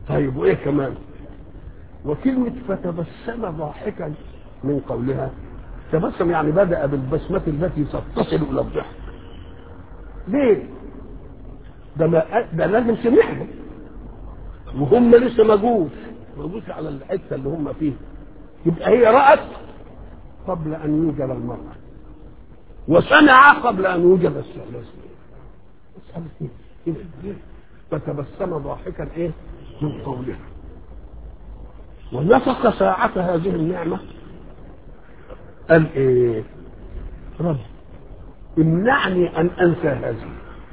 طيب وايه كمان وكلمة فتبسم ضاحكا من قولها تبسم يعني بدأ بالبسمة التي تتصل إلى الضحك ليه؟ ده ما ده لازم سمعهم وهم لسه ما جوش ما جوش على الحته اللي هم فيها يبقى هي رأت قبل أن يوجد المرأة وسمع قبل أن يوجد الثلاث مسألة إيه؟ إيه؟ فتبسم ضاحكا إيه؟ من قولها ونفق ساعة هذه النعمة قال إيه؟ رب امنعني أن أنسى هذه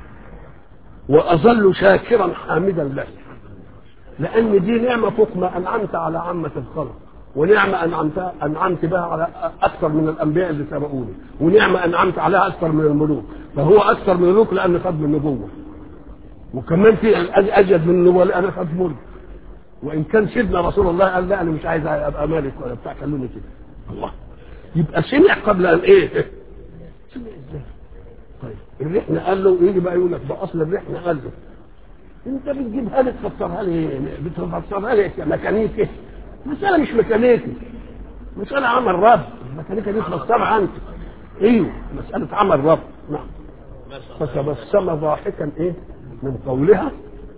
وأظل شاكرا حامدا لك لأن دي نعمة فوق ما أنعمت على عامة الخلق ونعمة أنعمت أنعمت بها على أكثر من الأنبياء اللي سبقوني ونعمة أنعمت عليها أكثر من الملوك فهو أكثر من الملوك لأن خد من النبوة وكمان في أجد من النبوة لأن خد ملك وإن كان سيدنا رسول الله قال لا أنا مش عايز أبقى مالك ولا بتاع خلوني كده الله يبقى سمع قبل أن إيه سمع إزاي طيب الرحلة قال له يجي بقى يقول لك ده أصل الرحلة قال له انت بتجيبها لي تفسرها لي بتفسرها لي ميكانيكي مسألة مش ميكانيكي مسألة عمل رب الميكانيكا دي تفسرها انت ايوه مسألة عمل رب نعم فتبسم ضاحكا ايه من قولها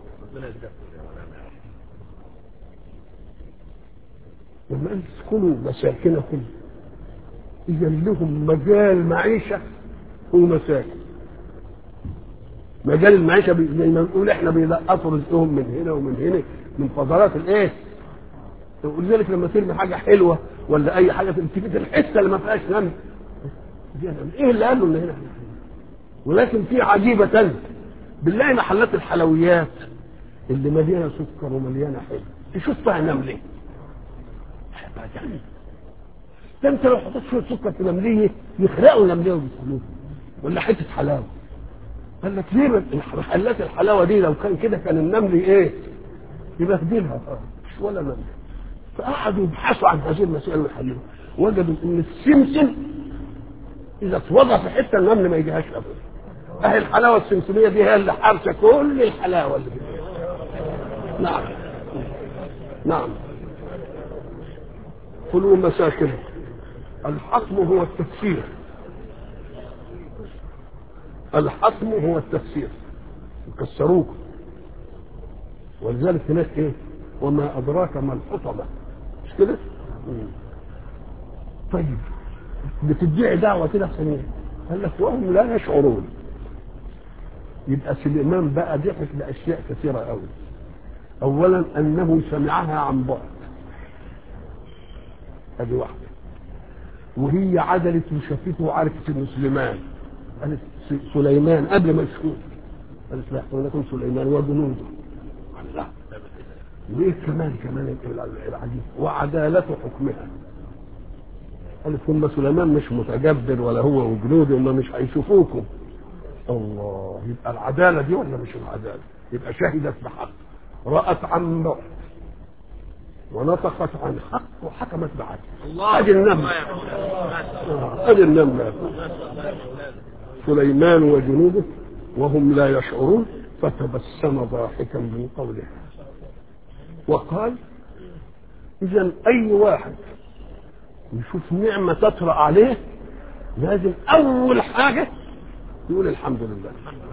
لما اسكنوا مساكنكم اذا لهم مجال معيشه ومساكن مجال المعيشه بي- زي ما نقول احنا بيلقطوا رزقهم من هنا ومن هنا من فضلات الايه ولذلك لما ترمي حاجه حلوه ولا اي حاجه تلتفت الحته اللي ما فيهاش نمل دي نمل. ايه اللي قال له ان هنا ولكن في عجيبه تانية بنلاقي محلات الحلويات اللي مليانه سكر ومليانه حلو تشوف فيها نمل يعني ده انت لو حطيت شويه سكر في نمليه يخرقوا النمليه ويدخلوها ولا حته حلاوه قال لك ليه ما- محلات الحلاوه دي لو كان كده كان النمل ايه يبهدلها مش ولا نمل فقعدوا يبحثوا عن هذه المسائل ويحلوها وجدوا ان السمسم اذا اتوضع في حته النمل ما يجيهاش ابدا اهي الحلاوه السمسميه دي هي اللي حارسه كل الحلاوه اللي فيها نعم نعم كلوا مساكن الحطم هو التفسير الحطم هو التفسير يكسروك ولذلك هناك ايه وما ادراك ما الحطمه مش كده مم. طيب بتدعي دعوه كده عشان ايه قال لك وهم لا يشعرون يبقى سليمان بقى ضحك لاشياء كثيره قوي اولا انه سمعها عن بعد ادي واحده وهي عدلت وشافته وعرفت انه سليمان قالت س- سليمان قبل ما يشوف قالت لا ولكن سليمان وجنوده قال لا ليه كمان كمان العجيب وعدالة حكمها قالت ثم سليمان مش متجبر ولا هو وجنوده هم مش هيشوفوكم الله يبقى العدالة دي ولا مش العدالة يبقى شهدت بحق رأت عن بعد ونطقت عن حق وحكمت بعدل الله ادي النمل الله يا مولانا. آه، ادي النمل سليمان وجنوده وهم لا يشعرون فتبسم ضاحكا من قولها وقال اذا اي واحد يشوف نعمه تطرا عليه لازم اول حاجه يقول الحمد لله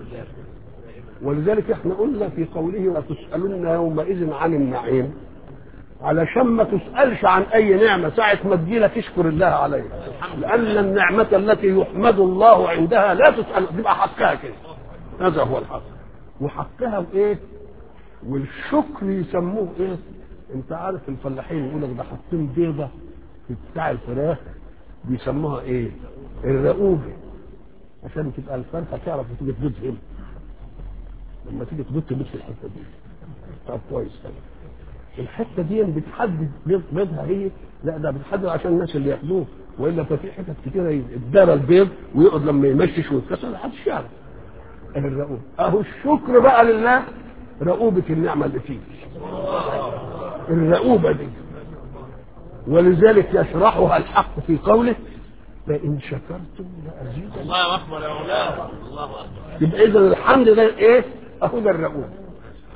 ولذلك احنا قلنا في قوله وتسالون يومئذ عن النعيم علشان ما تسألش عن أي نعمة ساعة ما تجيلك اشكر الله عليها لأن النعمة التي يحمد الله عندها لا تسأل تبقى حقها كده هذا هو الحق وحقها وإيه والشكر يسموه إيه أنت عارف الفلاحين يقول لك ده حاطين بيضة في بتاع الفراخ بيسموها إيه الرقوبة عشان تبقى الفرخة تعرف تيجي تبيض هنا لما تيجي تبيض تبيض في الحتة دي طب كويس طيب. الحته دي بتحدد بيض- بيضها هي لا ده بتحدد عشان الناس اللي ياخدوه والا ففي حتت كتيره يتدارى البيض ويقعد لما يمشش ويتكسر محدش يعرف اهي الرؤوبه اهو الشكر بقى لله رؤوبه النعمه اللي فيه الرؤوبه دي ولذلك يشرحها الحق في قوله فان شكرتم لازيدنكم الله اكبر يا مولانا الله اكبر يبقى اذا الحمد ده ايه اهو ده الرؤوبه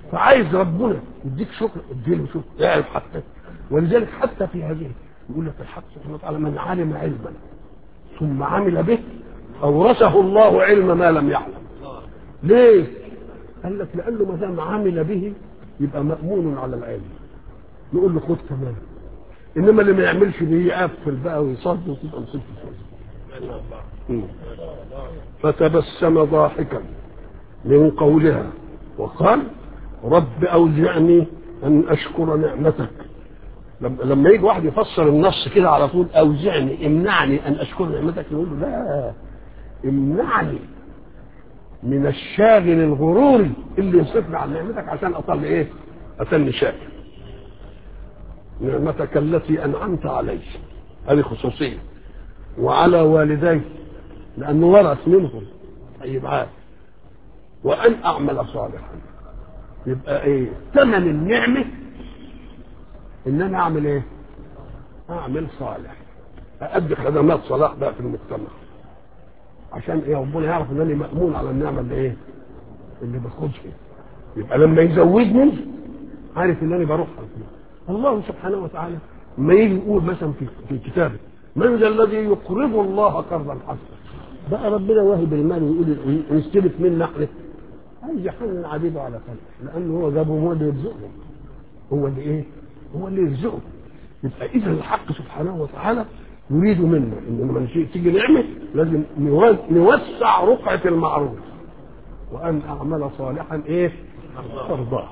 فعايز ربنا يديك شكر اديله شكر اعرف حتى ولذلك حتى في هذه يقول لك الحق سبحانه وتعالى من علم علما ثم عمل به اورثه الله علم ما لم يعلم ليه؟ قال لك لانه ما دام عمل به يبقى مامون على العلم نقول له خد كمان انما اللي ما يعملش به يقفل بقى ويصد وتبقى مصيبته فيه. فتبسم ضاحكا من قولها وقال رب اوزعني ان اشكر نعمتك لما لما يجي واحد يفسر النص كده على طول اوزعني امنعني ان اشكر نعمتك يقول له لا امنعني من الشاغل الغروري اللي يصرفني عن نعمتك عشان اطل ايه؟ اتني شاكر نعمتك التي انعمت علي هذه خصوصيه وعلى والدي لانه ورث منهم طيب عاد وان اعمل صالحا يبقى ايه ثمن النعمه ان انا اعمل ايه اعمل صالح اادي خدمات صلاح بقى في المجتمع عشان ايه ربنا يعرف ان انا مامون على النعمه اللي ايه اللي باخدها يبقى لما يزودني عارف ان انا بروح فيه الله سبحانه وتعالى ما يجي يقول مثلا في في كتابه من ذا الذي يقرض الله قرضا حسنا بقى ربنا واهب المال ويقول ويستلف منا احنا عايز يحنن عبيده على خلقه لانه هو جابهم هو اللي يرزقهم هو اللي ايه؟ هو اللي يرزقهم يبقى اذا الحق سبحانه وتعالى يريد منا ان لما تيجي نعمه لازم نوسع رقعه المعروف وان اعمل صالحا ايه؟ ترضاه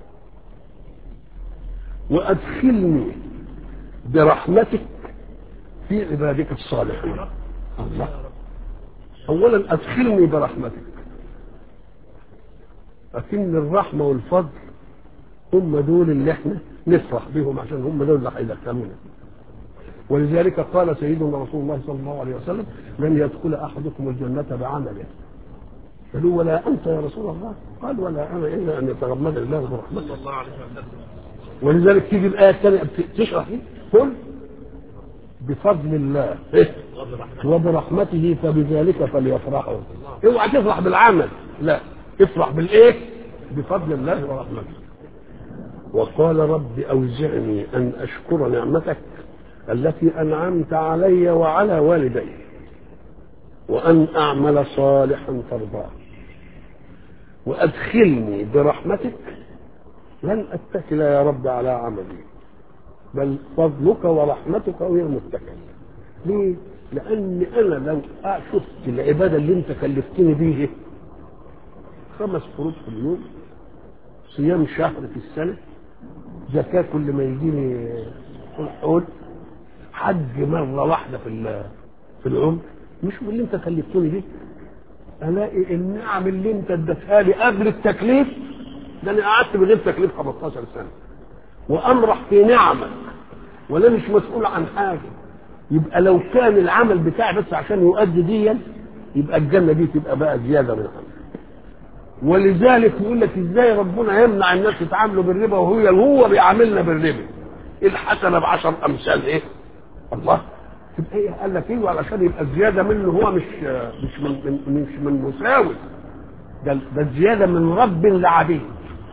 وادخلني برحمتك في عبادك الصالحين الله اولا ادخلني برحمتك لكن الرحمه والفضل هم دول اللي احنا نفرح بهم عشان هم دول اللي هيدخلونا ولذلك قال سيدنا رسول الله صلى الله عليه وسلم لن يدخل احدكم الجنه بعمله قالوا ولا انت يا رسول الله قال ولا انا الا ان يتغمد الله برحمته صلى الله عليه وسلم ولذلك تيجي الايه الثانيه تشرح ايه؟ قل بفضل الله إيه؟ وبرحمته فبذلك فليفرحوا اوعى تفرح بالعمل لا افرح بالايه بفضل الله ورحمته وقال رب اوزعني ان اشكر نعمتك التي انعمت علي وعلى والدي وان اعمل صالحا ترضاه وادخلني برحمتك لن اتكل يا رب على عملي بل فضلك ورحمتك هي المتكل ليه؟ لأن أنا لو شفت العبادة اللي أنت كلفتني بيه خمس فروض في اليوم صيام شهر في السنة زكاة كل ما يجيني حول حج مرة واحدة في في العمر مش باللي أنت كلفتني بيه ألاقي النعم اللي أنت اديتها لي قبل التكليف ده أنا قعدت بغير تكليف 15 سنة وامرح في نعمك ولا مش مسؤول عن حاجه يبقى لو كان العمل بتاعي بس عشان يؤدي ديا يبقى الجنه دي تبقى بقى زياده من عمل ولذلك يقول لك ازاي ربنا يمنع الناس يتعاملوا بالربا وهو هو بيعاملنا بالربا الحسنه بعشر امثال ايه الله تبقى ايه قال لك ايه علشان يبقى الزياده منه هو مش مش من, من مش من مساوي ده ده الزياده من رب لعبيد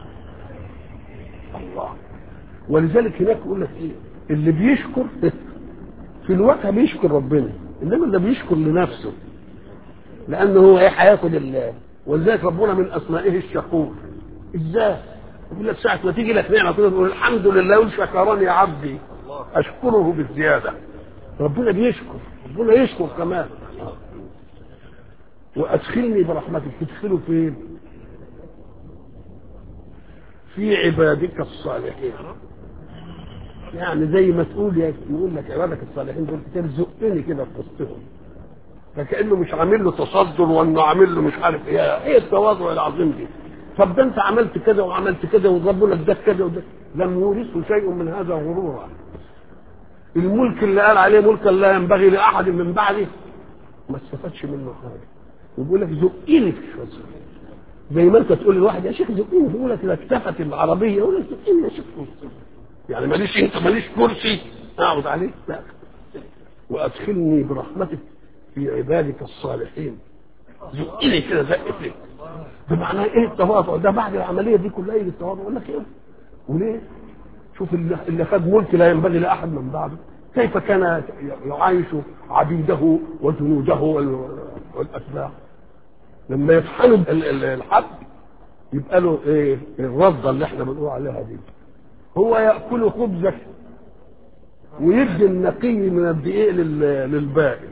الله ولذلك هناك يقول لك ايه اللي بيشكر في الواقع بيشكر ربنا انما اللي بيشكر لنفسه لانه هو ايه هياخد ال ولذلك ربنا من اسمائه الشكور ازاي يقول لك ساعه ما تيجي لك نعمه كده تقول الحمد لله وشكرني يا عبدي اشكره بالزياده ربنا بيشكر ربنا يشكر كمان وادخلني برحمتك تدخله فين في عبادك الصالحين يعني زي ما تقول يقول لك عبادك الصالحين دول ترزقني كده في وسطهم فكانه مش عامل له تصدر وانه عامل له مش عارف ايه ايه التواضع العظيم دي طب ده انت عملت كده وعملت كده وربنا اداك كده وده لم يورثه شيء من هذا غرورا الملك اللي قال عليه ملكا لا ينبغي لاحد من بعده ما استفادش منه حاجه ويقول لك زقني في شويه زي ما انت تقول لواحد يا شيخ زقني يقول لك اذا اكتفت العربيه يقول لك زقني يا شيخ يعني ماليش انت ماليش كرسي اقعد عليه لا وادخلني برحمتك في عبادك الصالحين زقني كده زق فيك ده معناه ايه التواضع ده بعد العمليه دي كلها يجي التواضع يقول لك ايه وليه شوف اللي اللي خد ملك لا ينبغي لاحد من بعده كيف كان يعايش عبيده وجنوده وال- والاتباع لما يطحنوا ال- ال- الحب يبقى له ايه الرده اللي احنا بنقول عليها دي هو ياكل خبزك ويدي النقي من الدقيق لل- للبائل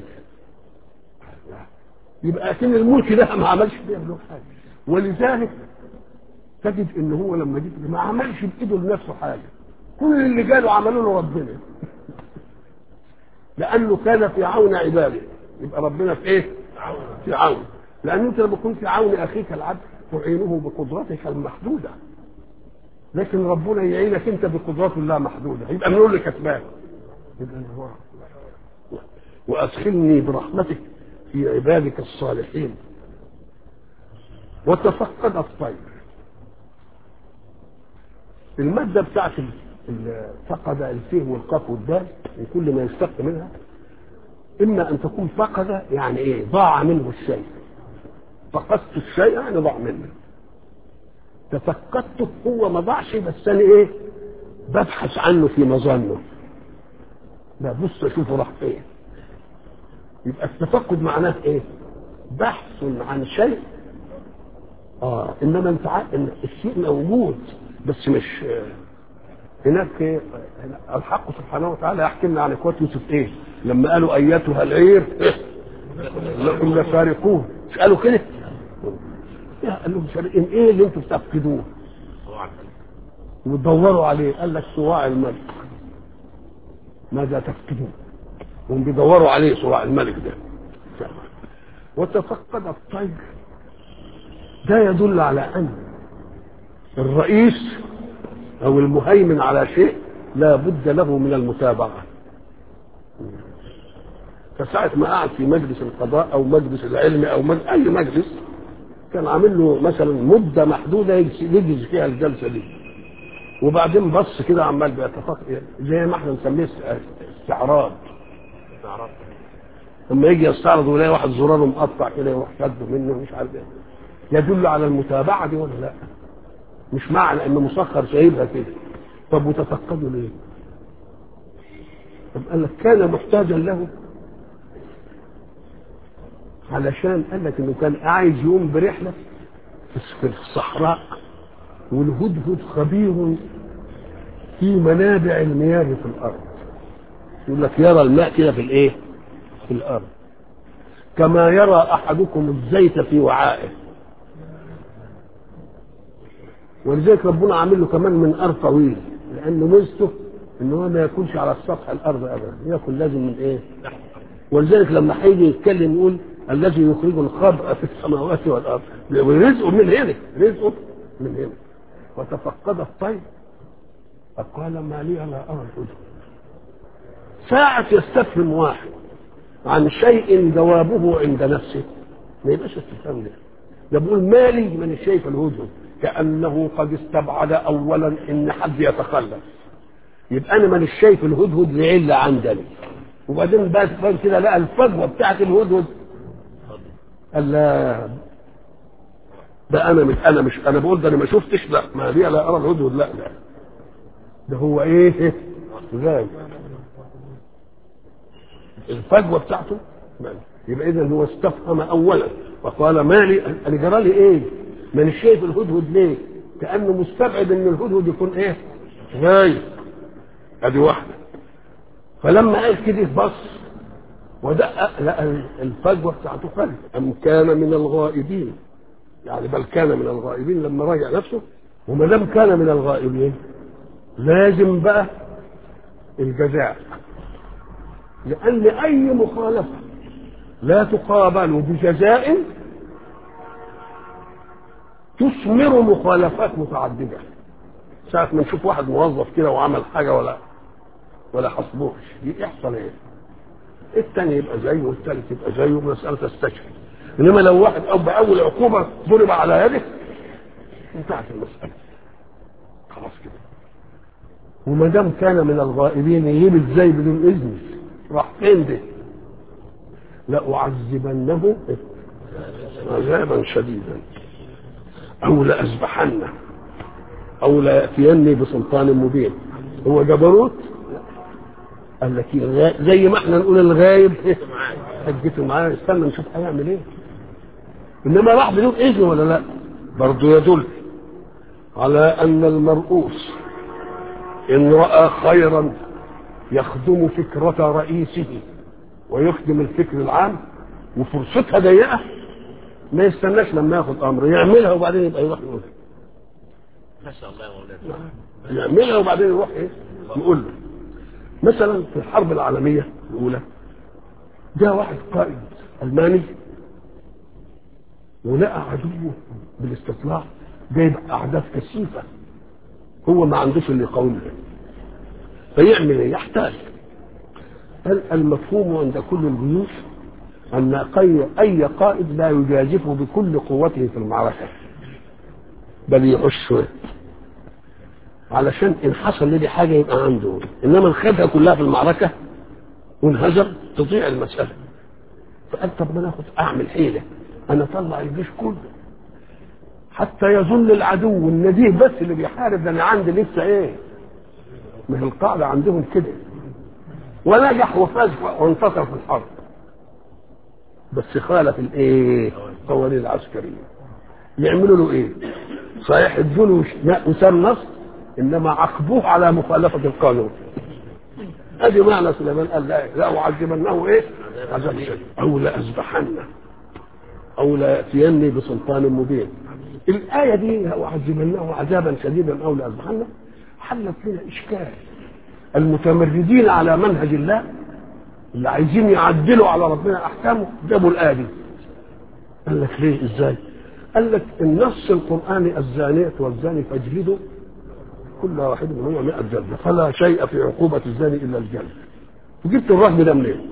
يبقى كان الملك ده ما عملش بيه حاجه ولذلك تجد ان هو لما جه ما عملش بايده لنفسه حاجه كل اللي جاله عملوا له ربنا لانه كان في عون عباده يبقى ربنا في ايه؟ في عون لان انت لما تكون في عون اخيك العبد تعينه بقدرتك المحدوده لكن ربنا يعينك انت بقدرته لا محدوده يبقى من اللي كسبان يبقى هو وادخلني برحمتك في عبادك الصالحين وتفقد الطير المادة بتاعت ال- ال- فقد الفيه والقاف والدال من كل ما يشتق منها إما أن تكون فقد يعني إيه ضاع منه الشيء فقدت الشيء يعني ضاع منه تفقدته هو ما ضاعش بس أنا إيه ببحث عنه في مظنه ببص أشوفه راح فين يبقى التفقد معناه إيه بحث عن شيء اه انما انت عارف ان الشيء موجود بس مش آه، هناك إيه؟ هنا الحق سبحانه وتعالى يحكي لنا عن اخوات يوسف ايه لما قالوا ايتها العير لكم لسارقون مش قالوا كده يا قال لهم سارقين ايه اللي انتم بتفقدوه وتدوروا عليه قال لك صواع الملك ماذا تفقدون هم بيدوروا عليه صواع الملك ده وتفقد الطير ده يدل على ان الرئيس او المهيمن على شيء لا بد له من المتابعه فساعة ما قعد في مجلس القضاء او مجلس العلم او مجلس اي مجلس كان عامل له مثلا مده محدوده يجلس يجلس فيها الجلسه دي وبعدين بص كده عمال بيتفق زي ما احنا نسميه استعراض لما يجي يستعرض ويلاقي واحد زراره مقطع كده يروح شده منه مش عارف ايه يدل على المتابعه دي ولا لا؟ مش معنى انه مسخر سايبها كده طب وتفقدوا ليه؟ طب قال لك كان محتاجا له علشان قال لك انه كان عايز يقوم برحله في الصحراء والهدهد خبير في منابع المياه في الارض يقول لك يرى الماء كده في الايه؟ في الارض كما يرى احدكم الزيت في وعائه ولذلك ربنا عامل له كمان من ارض طويل لانه ميزته ان هو ما ياكلش على السطح الارض ابدا ياكل لازم من ايه؟ ولذلك لما هيجي يتكلم يقول الذي يخرج الخبأ في السماوات والارض ورزقه من هنا رزقه من هنا وتفقد الطير فقال ما لي لا ارى الهدى ساعة يستفهم واحد عن شيء جوابه عند نفسه ما يبقاش استفهام ده ده بيقول مالي من الشيء الهدهد كأنه قد استبعد أولا إن حد يتخلف يبقى أنا من الشيء الهدهد لعلة عندني وبعدين بقى بعد كده لقى الفجوة بتاعت الهدهد قال لا ده أنا مش أنا مش أنا بقول ده أنا ما شفتش لا ما لي لا أرى الهدهد لا لا ده هو إيه غايب الفجوة بتاعته مالي. يبقى إذا هو استفهم أولا وقال مالي أنا جرى لي إيه من شايف الهدهد ليه كأنه مستبعد ان الهدهد يكون ايه غايب ادي واحدة فلما قال كده بص ودقق لقى الفجوة بتاعته خلف أم كان من الغائبين يعني بل كان من الغائبين لما راجع نفسه وما دام كان من الغائبين لازم بقى الجزاء لأن أي مخالفة لا تقابل بجزاء تثمر مخالفات متعددة ساعة ما نشوف واحد موظف كده وعمل حاجة ولا ولا حصبوش يحصل ايه؟ الثاني يبقى زيه والثالث يبقى زيه مسألة تستشفي انما لو واحد او باول عقوبة ضرب على يده انتهت المسألة خلاص كده وما دام كان من الغائبين يجيب ازاي بدون اذن راح فين ده؟ لأعذبنه عذابا شديدا او لأذبحنه او لياتيني بسلطان مبين هو جبروت قال لك الغا- زي ما احنا نقول الغايب حجته معاه استنى نشوف هيعمل ايه انما راح بدون اذن ولا لا برضه يدل على ان المرؤوس ان راى خيرا يخدم فكره رئيسه ويخدم الفكر العام وفرصتها ضيقه ما يستناش لما ياخد امر يعملها وبعدين يبقى يروح يقول ما شاء الله يا مولانا يعملها وبعدين يروح ايه يقول له مثلا في الحرب العالميه الاولى جاء واحد قائد الماني ولقى عدوه بالاستطلاع جايب اعداد كثيفه هو ما عندوش اللي يقاومه فيعمل ايه يحتاج قال المفهوم عند كل الجيوش ان اي اي قائد لا يجازفه بكل قوته في المعركه بل يعش علشان ان حصل لدي حاجه يبقى عنده انما خدها كلها في المعركه وانهزم تضيع المساله فقال طب ما ناخد اعمل حيله انا اطلع الجيش كله حتى يظن العدو النزيه بس اللي بيحارب ده انا عندي لسه ايه ما هي القاعده عندهم كده ونجح وفاز وانتصر في الحرب بس خالف الايه القوانين العسكريه يعملوا له ايه صحيح ادوا له وسام نصر انما عاقبوه على مخالفه القانون ادي معنى سليمان قال لا لا اعذبنه ايه عذاب شديد او لاذبحنه او لياتيني بسلطان مبين الايه دي اعذبنه عذابا شديدا او لاذبحنه حلت لنا اشكال المتمردين على منهج الله اللي عايزين يعدلوا على ربنا احكامه جابوا الايه دي قال لك ليه ازاي قال لك النص القراني الزانيه والزاني فاجلدوا كل واحد منهما 100 جلده فلا شيء في عقوبه الزاني الا الجلد وجبت الرهب ده منين؟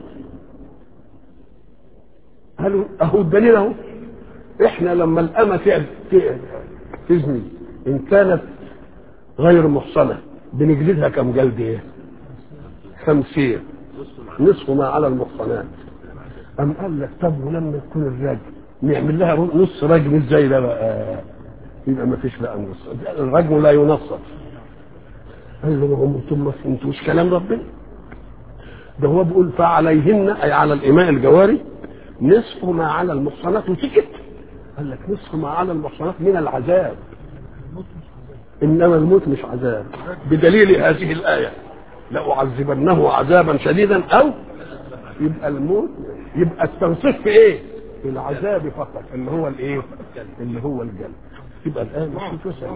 قالوا اهو الدليل اهو احنا لما الامه تعب تزني ان كانت غير محصنه بنجلدها كم جلد ايه؟ خمسين نصف ما على المحصنات أم قال لك طب ولما تكون الراجل نعمل لها نص رجم ازاي ده بقى يبقى ما فيش بقى نص الرجم لا ينصف قال له هم انتم ما فهمتوش كلام ربنا ده هو بيقول فعليهن اي على الاماء الجواري نصف ما على المحصنات وسكت قال لك نصف ما على المحصنات من العذاب انما الموت مش عذاب بدليل هذه الايه لاعذبنه عذابا شديدا او يبقى الموت يبقى التنصيف في ايه؟ في العذاب فقط اللي هو الايه؟ اللي هو الجنة يبقى الان مش متوسع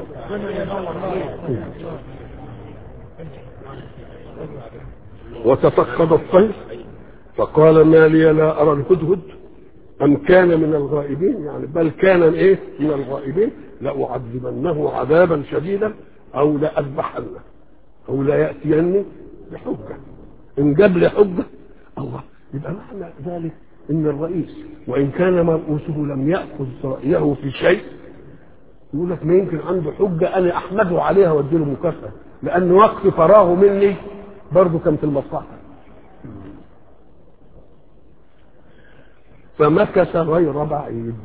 وتفقد الطير فقال ما لي لا ارى الهدهد ام كان من الغائبين يعني بل كان ايه من الغائبين لاعذبنه عذابا شديدا او لاذبحنه او لا ياتيني بحجه ان جاب لي حجه الله يبقى معنى ذلك ان الرئيس وان كان مرؤوسه لم ياخذ رايه في شيء يقول لك ما يمكن عنده حجه انا احمده عليها واديله مكافاه لان وقت فراغه مني برضه كان في المصلحه فمكث غير بعيد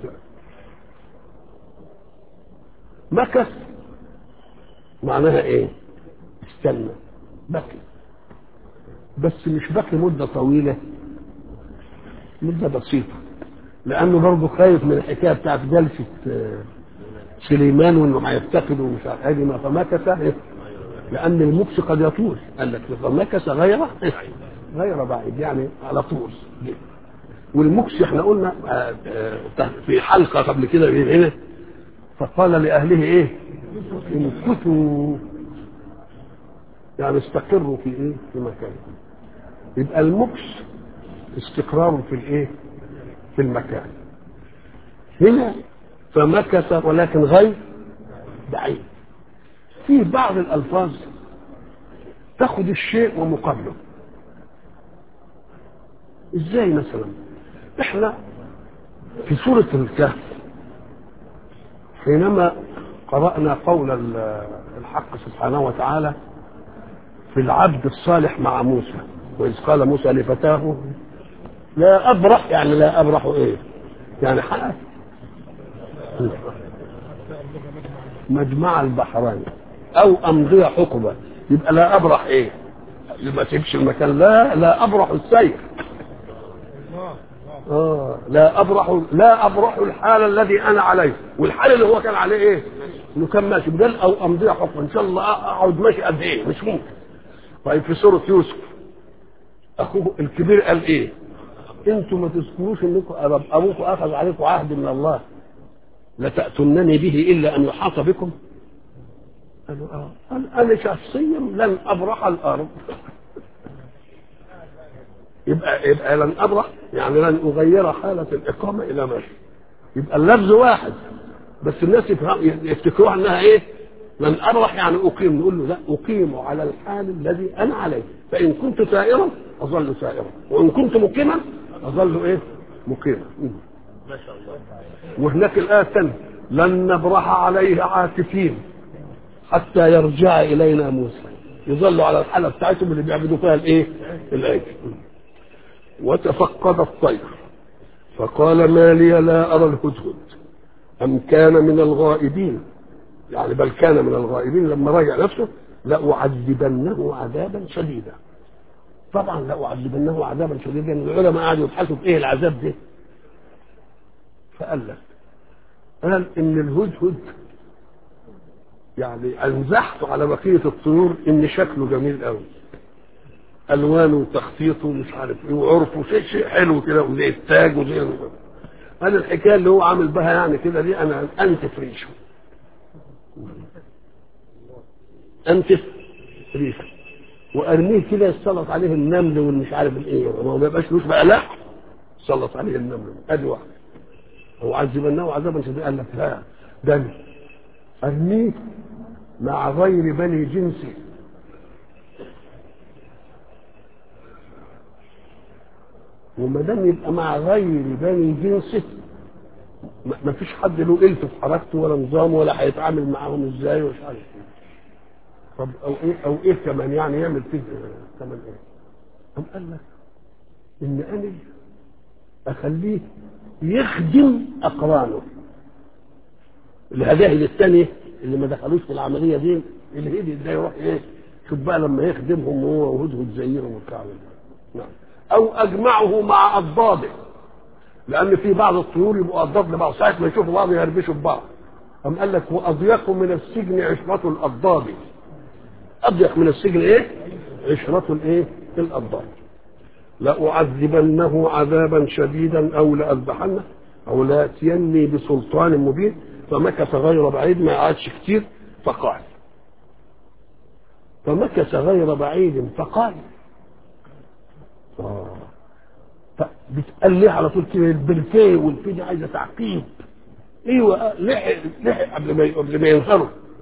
مكث معناها ايه استنى بكي بس مش بكي مدة طويلة مدة بسيطة لأنه برضه خايف من الحكاية بتاعت جلسة سليمان وإنه هيفتقد ومش عارف هذه ما فمكث لأن المكس قد يطول قال لك فمكث غير غير بعيد يعني على طول والمكس احنا قلنا في حلقة قبل كده هنا فقال لأهله إيه؟ امكثوا يعني استقروا في ايه في مكانكم يبقى المكس استقرار في الايه في المكان هنا فمكث ولكن غير بعيد في بعض الالفاظ تاخد الشيء ومقابله ازاي مثلا احنا في سورة الكهف حينما قرأنا قول الحق سبحانه وتعالى في العبد الصالح مع موسى وإذ قال موسى لفتاه لا أبرح يعني لا أبرح إيه يعني حق مجمع البحرين او امضي حقبه يبقى لا ابرح ايه يبقى تمشي المكان لا لا ابرح السير اه لا ابرح لا ابرح الحال الذي انا عليه والحال اللي هو كان عليه ايه انه كان ماشي بدل او امضي حقبه ان شاء الله اقعد ماشي قد ايه مش ممكن طيب في سوره يوسف اخوه الكبير قال ايه انتوا ما تذكروش انكم أب- ابوكم اخذ عليكم عهد من الله لتأتونني به الا ان يحاط بكم قالوا اه قال انا شخصيا لن ابرح الارض يبقى يبقى لن ابرح يعني لن اغير حاله الاقامه الى ماشي يبقى اللفظ واحد بس الناس يفهم يفتكروها انها ايه لن ابرح يعني اقيم نقول له لا اقيم على الحال الذي انا عليه فان كنت سائرا اظل سائرا وان كنت مقيما اظل ايه مقيما ما شاء الله وهناك الآية الثانية لن نبرح عليه عاكفين حتى يرجع إلينا موسى يظلوا على الحالة بتاعتهم اللي بيعبدوا فيها الإيه؟ العجل وتفقد الطير فقال ما لي لا أرى الهدهد أم كان من الغائبين يعني بل كان من الغائبين لما راجع نفسه لأعذبنه عذابا شديدا طبعا لأعذبنه عذابا شديدا العلماء قعدوا يبحثوا في ايه العذاب ده فقال لك قال ان الهدهد يعني انزحته على بقيه الطيور ان شكله جميل قوي الوانه وتخطيطه ومش عارف ايه وعرفه شيء شيء حلو كده وزي التاج وزي قال الحكايه اللي هو عامل بها يعني كده دي انا انتف ريشه انتف ريشه وارميه كده يسلط عليه النمل والمش عارف الايه ما هو ما يبقاش لوش بقى لا سلط عليه النمل ادي واحد هو عذبناه عذابا شديدا قال لك لا ده أنا ارميه مع غير بني جنسي وما دام يبقى مع غير بني جنسه ما ما فيش حد له قلت في حركته ولا نظام ولا هيتعامل معاهم ازاي ومش عارف ايه طب او ايه او ايه كمان يعني يعمل فيه كمان ايه؟ قام قال لك ان انا اخليه يخدم اقرانه الهداهد الثانيه اللي ما دخلوش في العمليه دي الهدي ده يروح ايه شوف بقى لما يخدمهم هو وهدهد زيهم وبتاع نعم او اجمعه مع اضداده لان في بعض الطيور يبقوا اضداد لبعض ساعه ما يشوفوا بعض يهربشوا في بعض قام قال لك واضيق من السجن عشرة الاضداد اضيق من السجن ايه عشرة الايه الاضداد لأعذبنه عذابا شديدا أو لأذبحنه أو لأتيني بسلطان مبين فمكث غير بعيد ما قعدش كتير فقال فمكث غير بعيد فقال آه بتقال ليه على طول كده البرفيه والفيه دي عايزه تعقيب ايوه لحق لحق قبل ما قبل ما ينهروا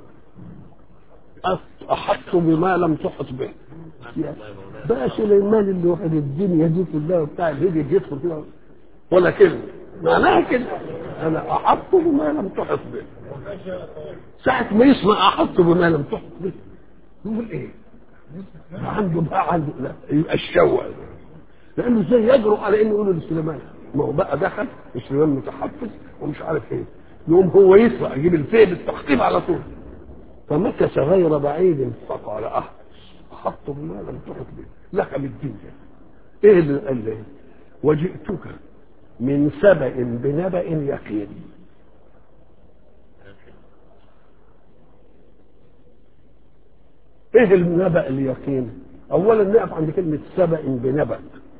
احط بما لم تحط به بقى سليمان اللي واخد الدنيا دي كلها وبتاع الهدي يدخل كده ولا كلمه معناها كده انا احط بما لم تحط به ساعة ما يسمع احط بما لم تحط به يقول ايه؟ عنده بقى عنده لا يبقى الشوع لانه ازاي يجرؤ على انه يقول لسليمان ما هو بقى دخل وسليمان متحفز ومش عارف ايه يقوم هو يسمع يجيب الفيه بالتخطيب على طول فمكث غير بعيد فقال اه احط بما لم تحط به لك بالدنيا ايه اللي قال لي وجئتك من سبأ بنبأ يقين ايه النبأ اليقين اولا نقف عند كلمة سبأ بنبأ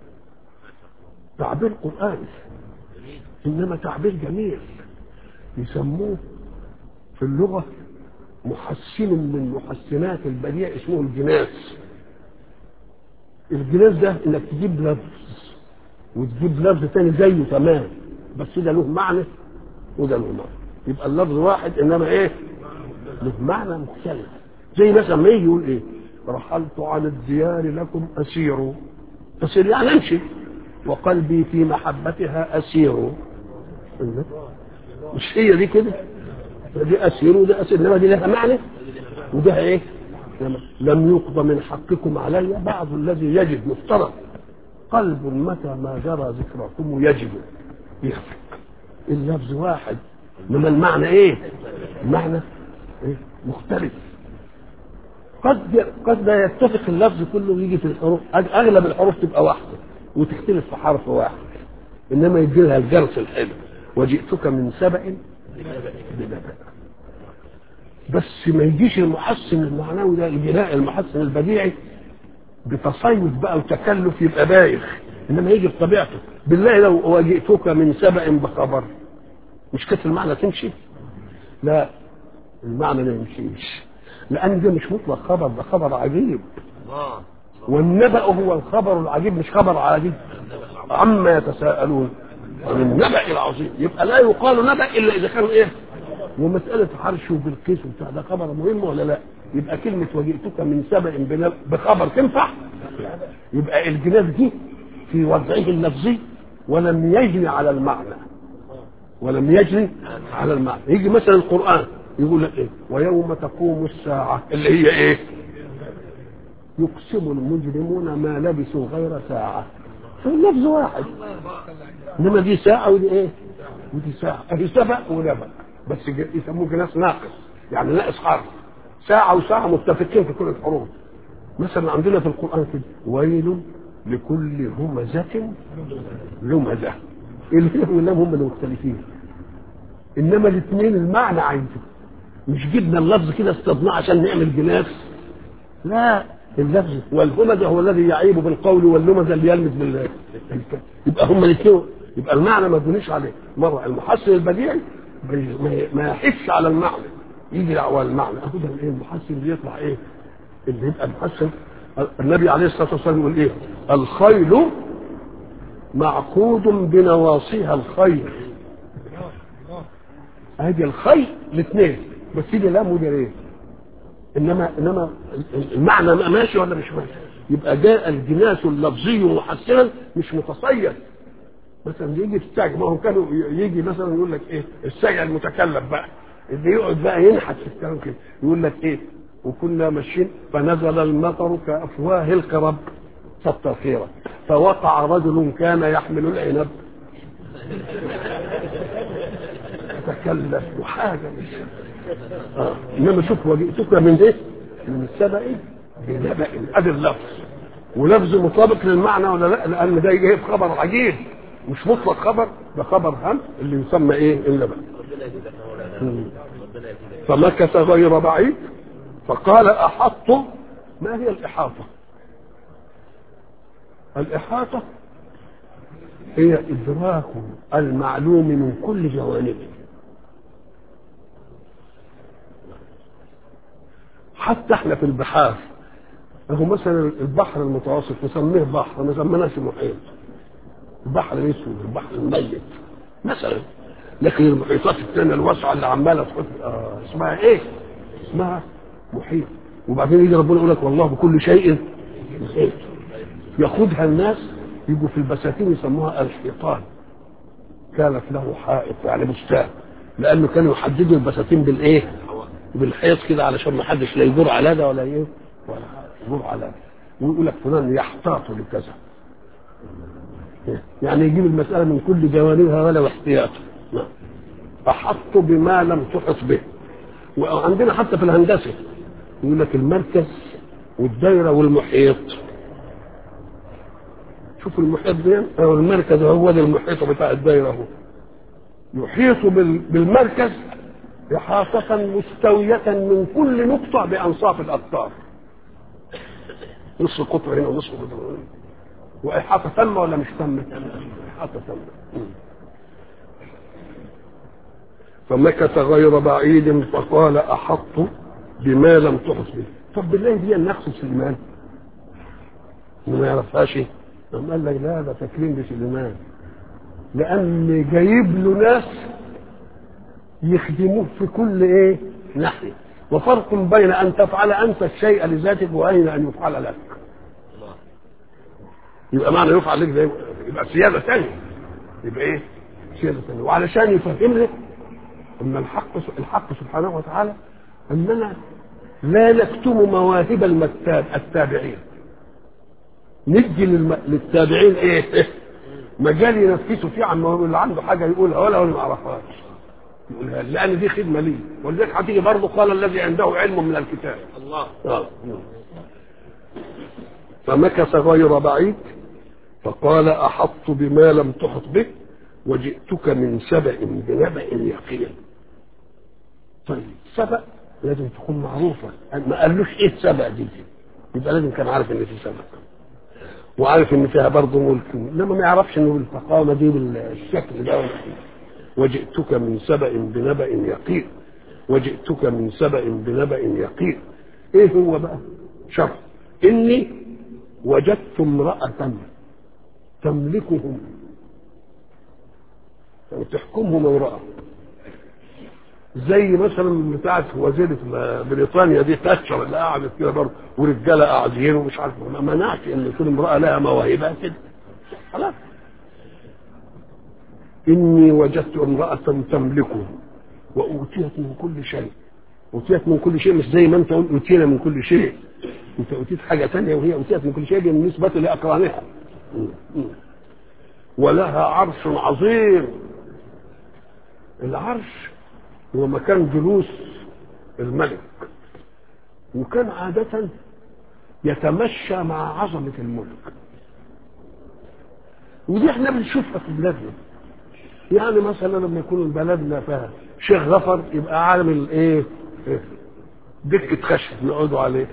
تعبير قرآني انما تعبير جميل يسموه في اللغة محسن من محسنات البديع اسمه الجناس الجناس ده انك تجيب لفظ وتجيب لفظ تاني زيه تمام بس ده له معنى وده له معنى يبقى اللفظ واحد انما ايه له معنى مختلف زي مثلا ما يجي يقول ايه رحلت عن الديار لكم اسير اسير يعني امشي وقلبي في محبتها اسير مش هي دي كده دي اسير وده اسير انما دي لها معنى وده ايه لم يقضى من حقكم علي بعض الذي يجب مفترض قلب متى ما جرى ذكركم يجب يخفق اللفظ واحد انما المعنى ايه المعنى إيه؟ مختلف قد قد لا يتفق اللفظ كله ويجي في الحروف أغ- اغلب الحروف تبقى واحده وتختلف في حرف واحد انما يجي لها الجرس الحلو وجئتك من سبأ بنبأ بس ما يجيش المحسن المعنوي ده البناء المحسن البديعي بتصيد بقى وتكلف يبقى بايخ انما يجي بطبيعته بالله لو وجئتك من سبأ بخبر مش كانت المعنى تمشي لا المعنى ما يمشيش لان ده مش مطلق خبر ده خبر عجيب الله والنبأ هو الخبر العجيب مش خبر عجيب عما يتساءلون عن النبأ العظيم يبقى لا يقال نبأ الا اذا كان ايه ومسألة حرش وبالقيس وبتاع ده خبر مهم ولا لا يبقى كلمة وجئتك من سبأ بنب- بخبر تنفع يبقى الجناس دي في وضعه اللفظي ولم يجري على المعنى ولم يجري على المعنى يجي مثلا القرآن يقول لك ايه ويوم تقوم الساعة اللي هي ايه يقسم المجرمون ما لبثوا غير ساعة اللفظ واحد انما دي ساعة ودي ايه ودي ساعة ادي سبق ونبأ بس ج- يسموه جناس ناقص يعني ناقص حرف ساعة وساعة متفقين في كل الحروف مثلا عندنا في القرآن كده ويل لكل همزة لمزة الهي واللام هم اللي مختلفين انما الاثنين المعنى عايزه مش جبنا اللفظ كده استضناه عشان نعمل جناس لا اللفظ والهمزه هو الذي يعيب بالقول واللمزه اللي يلمس بال يبقى هم الاثنين يبقى المعنى ما تبنيش عليه مره المحسن البديعي ما- ما- ما يحس على المعنى يجي على المعنى اهو ده ايه المحسن بيطلع ايه اللي يبقى محسن النبي عليه الصلاه والسلام يقول ايه الخيل معقود بنواصيها الخير ادي الخير الاثنين بس دي لام ودي ايه انما انما المعنى ماشي ولا مش ماشي يبقى جاء الجناس اللفظي محسنا مش متصيد مثلا يجي السجع ما هو كانوا يجي مثلا يقول لك ايه السجع المتكلم بقى اللي يقعد بقى ينحت في الكلام كده يقول لك ايه وكنا ماشيين فنزل المطر كافواه القرب كتر خيرا فوقع رجل كان يحمل العنب تكلف وحاجه مش آه. انما شوف وجئتك من ايه؟ من السبأ بنبأ ادي اللفظ ولفظ مطابق للمعنى ولا لا؟ لان ده جاي في خبر عجيب مش مطلق خبر ده خبر هم اللي يسمى ايه؟ النبأ ربنا يزيدك مولانا ربنا يزيدك فمكث غير بعيد فقال احط ما هي الاحاطه؟ الاحاطه هي ادراك المعلوم من كل جوانبه حتى احنا في البحار اهو مثلا البحر المتوسط نسميه بحر ما سميناش محيط البحر الاسود البحر الميت مثلا لكن المحيطات الثانيه الواسعه اللي عماله تحط آه اسمها ايه؟ اسمها محيط وبعدين يجي ربنا يقول لك والله بكل شيء محيط ياخدها الناس يجوا في البساتين يسموها الحيطان كانت له حائط يعني بستان لانه كانوا يحددوا البساتين بالايه؟ بالحيط كده علشان ما حدش لا يجور على ده ولا ايه ولا يجور على ده ويقول لك فلان يحتاط لكذا يعني يجيب المسألة من كل جوانبها ولو احتياطا نعم. أحط بما لم تحط به وعندنا حتى في الهندسة يقول لك المركز والدايرة والمحيط شوف المحيط ده أو المركز هو ده المحيط بتاع الدايرة هو يحيط بال- بالمركز إحاطة مستوية من كل نقطة بأنصاف الأقطار نصف قطر هنا ونصف قطر هنا وإحاطة تامة ولا مش تامة؟ إحاطة تامة مم. فمكث غير بعيد فقال أحط بما لم تحط به طب بالله دي النقص سليمان ما يعرفهاش قام قال لك لا ده تكريم لسليمان لأن جايب له ناس يخدموه في كل ايه ناحيه وفرق بين ان تفعل انت الشيء لذاتك وبين ان يفعل لك الله يبقى معنى يفعل لك زي يبقى سياده ثانيه يبقى ايه سياده ثانيه وعلشان يفهم لك ان الحق الحق سبحانه وتعالى اننا لا نكتم مواهب المكتاب التابعين ندي للم... للتابعين ايه مجال ينفسوا فيه عن مواهب اللي عنده حاجه يقولها ولا ولا ما يعرفهاش يقولها لي، لان دي خدمه لي ولذلك هتيجي برضه قال الذي عنده علم من الكتاب الله آه. فمكث غير بعيد فقال احطت بما لم تحط به وجئتك من سبأ بنبأ يقين طيب سبأ لازم تكون معروفة ما قالوش ايه سبأ دي يبقى لازم كان عارف ان في سبأ وعارف ان فيها برضه ملك انما ما يعرفش انه الفقامة دي بالشكل ده ولا إيه. وجئتك من سبأ بنبأ يقين وجئتك من سبأ بنبأ يقين ايه هو بقى شرط اني وجدت امرأة تملكهم يعني تحكمهم امرأة زي مثلا بتاعت وزيرة بريطانيا دي تاتشر اللي قعدت كده برضه ورجاله قاعدين ومش عارف ما منعش ان تكون امرأة لها مواهبها كده خلاص إني وجدت امرأة تملكهم وأوتيت من كل شيء أوتيت من كل شيء مش زي ما أنت قلت أوتينا من كل شيء أنت أوتيت حاجة تانية وهي أوتيت من كل شيء بالنسبة لأقرانها ولها عرش عظيم العرش هو مكان جلوس الملك وكان عادة يتمشى مع عظمة الملك ودي احنا بنشوفها في بلادنا يعني مثلا لما يكون بلدنا فيها شيخ غفر يبقى عامل ايه إيه؟ دكة خشب نقعدوا عليه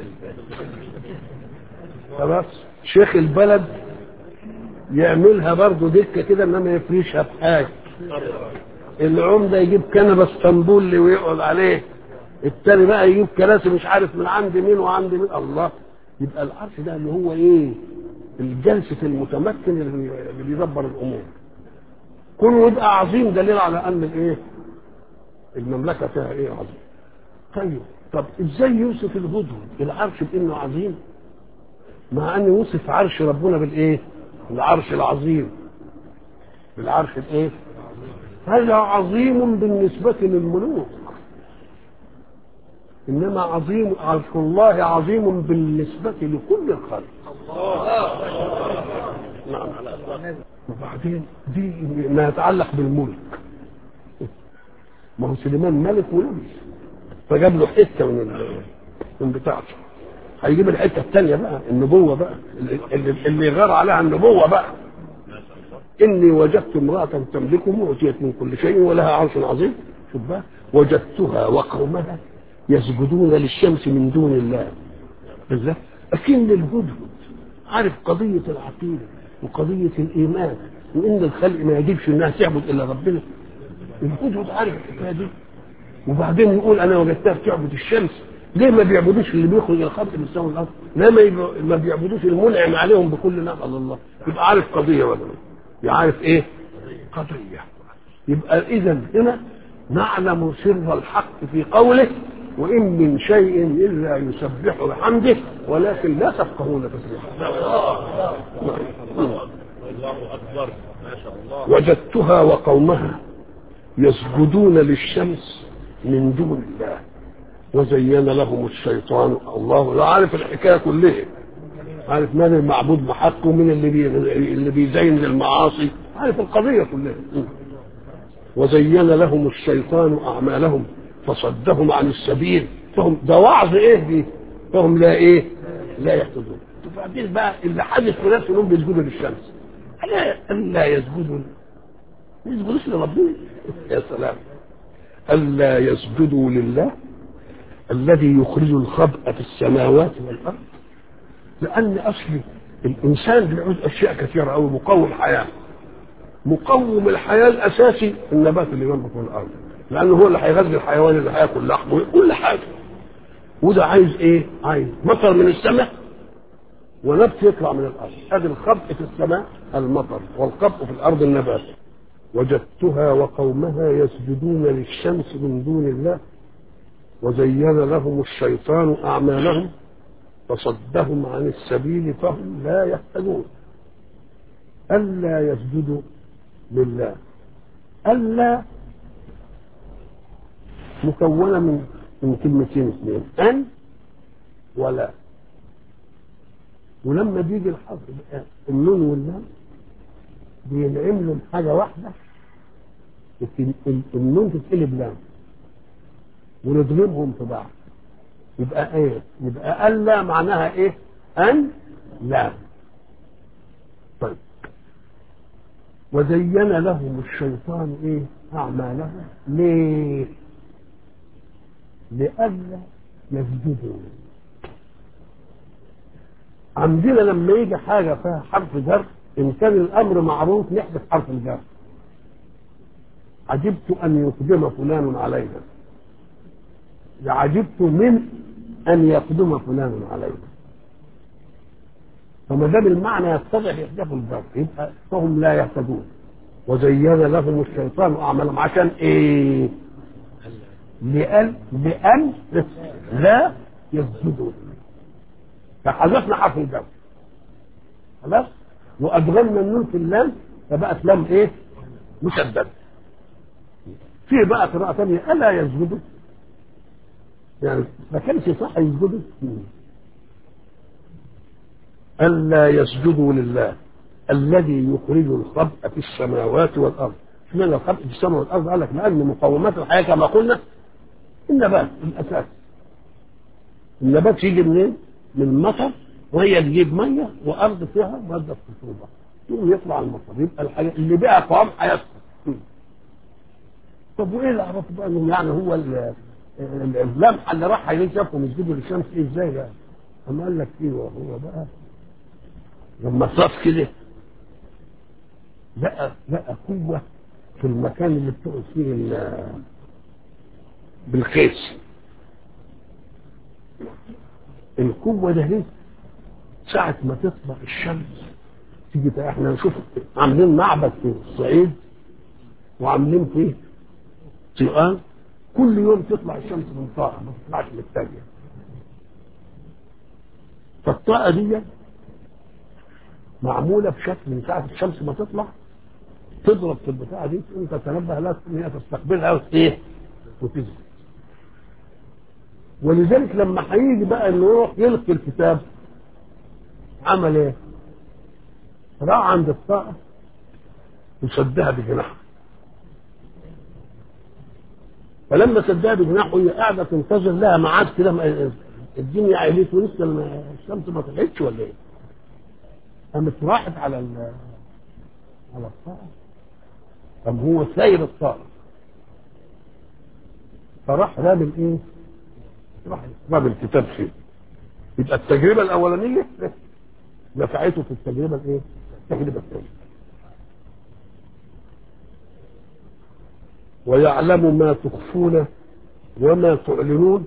خلاص شيخ البلد يعملها برضه دكة كده انما يفرشها بحاجة العمدة يجيب كنبة اسطنبولي ويقعد عليه التاني بقى يجيب كراسي مش عارف من عند مين وعند مين الله يبقى العرش ده اللي هو ايه الجلسة المتمكن اللي اللي بيدبر الامور كونه يبقى عظيم دليل على ان الايه المملكة فيها ايه عظيم طيب طب ازاي يوصف الهدهد العرش بانه عظيم مع ان يوصف عرش ربنا بالايه العرش العظيم بالعرش الايه هذا عظيم بالنسبة للملوك إنما عظيم عرش الله عظيم بالنسبة لكل الخلق نعم وبعدين دي ما يتعلق بالملك ما هو سليمان ملك ولبس فجاب له حته من ال- من بتاعته هيجيب الحته الثانيه بقى النبوه بقى اللي, اللي غار عليها النبوه بقى اني وجدت امراه تملكهم واتيت من كل شيء ولها عرش عظيم شوف بقى وجدتها وقومها يسجدون للشمس من دون الله بالله لكن الهدهد عارف قضيه العقيده وقضيه الايمان وان الخلق ما يجبش انها تعبد الا ربنا الهدهد عارف الحكايه دي وبعدين يقول انا وجدتها بتعبد الشمس ليه ما بيعبدوش اللي بيخرج الخلق من سماء الارض؟ ليه ما, يب- ما بيعبدوش المنعم عليهم بكل نعمه الله؟ يبقى عارف قضيه ولا لا؟ يبقى عارف ايه؟ قضيه يبقى اذا هنا نعلم سر الحق في قوله وان من شيء الا يسبح بحمده ولكن لا تفقهون تسبيحه الله اكبر ما شاء الله وجدتها وقومها يسجدون للشمس من دون الله وزين لهم الشيطان الله لا عارف الحكايه كلها عارف من المعبود بحق ومن اللي بي اللي بيزين للمعاصي عارف القضيه كلها وزين لهم الشيطان اعمالهم فصدهم عن السبيل فهم ده وعظ ايه دي فهم لا ايه لا يهتدون وبعدين بقى اللي حدث في نفسه انهم بيسجدوا للشمس الا الا يسجدوا ما يسجدوش لربنا يا سلام الا يسجدوا لله الذي يخرج الخبأ في السماوات والارض لان اصل الانسان بيعوز اشياء كثيره قوي مقوم حياه مقوم الحياه الاساسي النبات اللي جنبك في الارض لانه هو اللي هيغذي الحيوان اللي هياكل لحمه كل حاجه وده عايز ايه؟ عايز مطر من السماء ونبت يطلع من الارض ادي الخبء في السماء المطر والقبء في الارض النبات وجدتها وقومها يسجدون للشمس من دون الله وزين لهم الشيطان اعمالهم فصدهم عن السبيل فهم لا يهتدون الا يسجدوا لله الا مكونه من من كلمتين اثنين ان ولا ولما بيجي الحرف النون واللام بينعم لهم حاجه واحده الت- ال- النون تتقلب لام ونضربهم في بعض يبقى ايه يبقى الا معناها ايه ان لا طيب وزين لهم الشيطان ايه اعمالهم ليه لئلا يسجدوا عندنا لما يجي حاجه فيها حرف جر ان كان الامر معروف نحذف حرف الجر عجبت ان يقدم فلان علينا عجبت من ان يقدم فلان علينا فما دام المعنى يتضح يحذف الجر يبقى فهم لا يهتدون وزين لهم الشيطان اعمالهم عشان ايه؟ لأن لأن لا يسجدوا فحذفنا حرف الجر خلاص وادغمنا النون في اللام فبقت لام ايه؟ مسدده في بقى قراءة ثانية ألا يسجدوا يعني ما كانش صح يسجدوا ألا يسجدوا لله الذي يخرج الخبء في السماوات والأرض اشمعنى الخبء في السماء والأرض قال لك لأن مقومات الحياة كما قلنا النبات الأساس النبات يجي منين؟ من المطر وهي تجيب مية وأرض فيها مادة خصوبة يقوم يطلع المطر يبقى الحياة اللي بقى قوام حياته طب وايه اللي عرفه بقى انه يعني هو ال- ال- اللمحه اللي راح عليه شافهم يسجدوا للشمس ايه ازاي بقى؟ اما قال لك ايوه هو بقى لما صاف كده لقى لقى قوه في المكان اللي بتقعد فيه ال- بالقيس القوه ده ليه؟ ساعة ما تطلع الشمس تيجي بقى احنا نشوف عاملين معبد في الصعيد وعاملين فيه سؤال كل يوم تطلع الشمس من طاقة ما تطلعش من الثانية فالطاقة دي معمولة بشكل من ساعة الشمس ما تطلع تضرب في البتاعة دي انت تنبه لها ان هي تستقبلها وايه وتنزل ولذلك لما هيجي بقى انه يروح يلقي الكتاب عمل ايه؟ راح عند الطاقة وسدها بجناحه فلما سدها بجناحه هي قاعده تنتظر لها ميعاد كده ما- الدنيا عيلت ولسه الم- الشمس ما طلعتش ولا ايه؟ قامت راحت على ال على الطاقه طب هو ساير الطاقه فراح رامي ايه؟ راح رامي الكتاب فيه يبقى التجربه الاولانيه نفعته في التجربه الايه؟ التجربه الثانيه ويعلم ما تخفون وما تعلنون